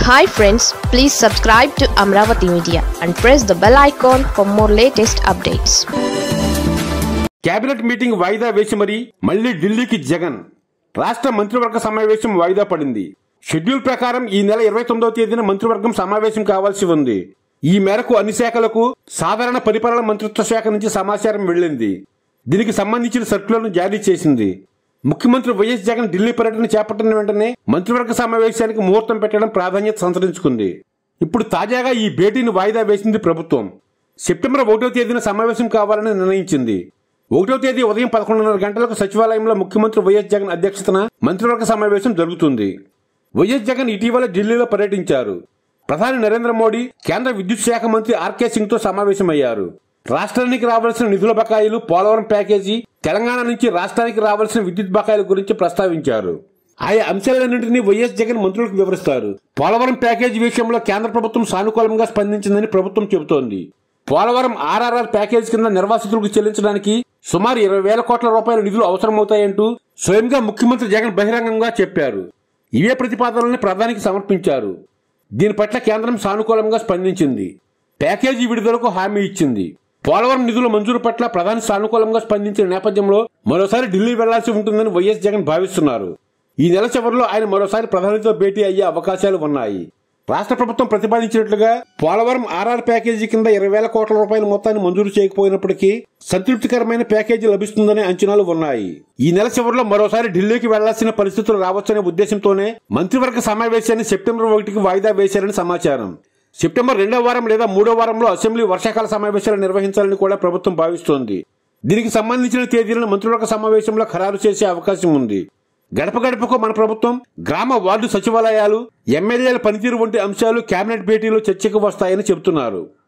hi friends please subscribe to Amaravati media and press the bell icon for more latest updates cabinet meeting వాయిదా వేసి మరీ మళ్లీ ఢిల్లీకి జగన్ రాష్ట్ర మంత్రివర్గ సమావేశం వాయిదా పడింది షెడ్యూల్ ప్రకారం ఈ నెల ఇరవై తొమ్మిదవ తేదీన మంత్రివర్గం సమావేశం కావాల్సి ఉంది ఈ మేరకు అన్ని శాఖలకు సాధారణ పరిపాలన మంత్రిత్వ శాఖ నుంచి సమాచారం వెళ్ళింది దీనికి సంబంధించిన సర్కులను జారీ చేసింది ముఖ్యమంత్రి వైఎస్ జగన్ ఢిల్లీ పర్యటన చేపట్టిన వెంటనే మంత్రివర్గ సమావేశానికి ముహూర్తం పెట్టడం ప్రాధాన్యత సంతరించుకుంది ఇప్పుడు తాజాగా ఈ భేటీని వాయిదా వేసింది ప్రభుత్వం సెప్టెంబర్ ఒకటో తేదీన సమావేశం కావాలని నిర్ణయించింది ఒకటో తేదీ ఉదయం పదకొండున్నర గంటలకు సచివాలయంలో ముఖ్యమంత్రి వైఎస్ జగన్ అధ్యక్షతన మంత్రివర్గ సమావేశం జరుగుతుంది వైఎస్ జగన్ ఇటీవల ఢిల్లీలో పర్యటించారు ప్రధాని నరేంద్ర మోడీ కేంద్ర విద్యుత్ శాఖ మంత్రి ఆర్కే సింగ్ తో సమావేశమయ్యారు రాష్ట్రానికి రావాల్సిన నిధుల బకాయిలు పోలవరం ప్యాకేజీ తెలంగాణ నుంచి రాష్ట్రానికి రావాల్సిన విద్యుత్ బకాయిల గురించి ప్రస్తావించారు ఆయా అంశాలన్నింటినీ వైఎస్ జగన్ మంత్రులకు వివరిస్తారు పోలవరం ప్యాకేజీ విషయంలో కేంద్ర ప్రభుత్వం సానుకూలంగా స్పందించిందని ప్రభుత్వం చెబుతోంది పోలవరం ఆర్ఆర్ఆర్ ప్యాకేజీ కింద నిర్వాసితులకు చెల్లించడానికి సుమారు ఇరవై వేల కోట్ల రూపాయల నిధులు అవసరమవుతాయంటూ స్వయంగా ముఖ్యమంత్రి జగన్ బహిరంగంగా చెప్పారు ఇవే ప్రతిపాదనల్ని ప్రధానికి సమర్పించారు దీని పట్ల కేంద్రం సానుకూలంగా స్పందించింది ప్యాకేజీ విడుదలకు హామీ ఇచ్చింది పోలవరం నిధుల మంజూరు పట్ల ప్రధాని సానుకూలంగా స్పందించిన నేపథ్యంలో మరోసారి ఢిల్లీ వెళ్లాల్సి ఉంటుందని వైఎస్ జగన్ భావిస్తున్నారు ఈ నెల చివరిలో ఆయన మరోసారి ప్రధానితో భేటీ అయ్యే అవకాశాలు ఉన్నాయి రాష్ట్ర ప్రభుత్వం ప్రతిపాదించినట్లుగా పోలవరం ఆర్ఆర్ ప్యాకేజీ కింద ఇరవై వేల కోట్ల రూపాయల మొత్తాన్ని మంజూరు చేయకపోయినప్పటికీ సంతృప్తికరమైన ప్యాకేజీ లభిస్తుందనే అంచనాలు ఉన్నాయి ఈ నెల చివరిలో మరోసారి ఢిల్లీకి వెళ్లాల్సిన పరిస్థితులు రావచ్చనే ఉద్దేశంతోనే మంత్రివర్గ సమావేశాన్ని సెప్టెంబర్ ఒకటికి వాయిదా వేశారని సమాచారం సెప్టెంబర్ రెండో వారం లేదా మూడో వారంలో అసెంబ్లీ వర్షాకాల సమావేశాలు నిర్వహించాలని కూడా ప్రభుత్వం భావిస్తోంది దీనికి సంబంధించిన తేదీలను మంత్రివర్గ సమావేశంలో ఖరారు చేసే అవకాశం ఉంది గడప గడపకు మన ప్రభుత్వం గ్రామ వార్డు సచివాలయాలు ఎమ్మెల్యేల పనితీరు వంటి అంశాలు కేబినెట్ భేటీలో చర్చకు వస్తాయని చెబుతున్నారు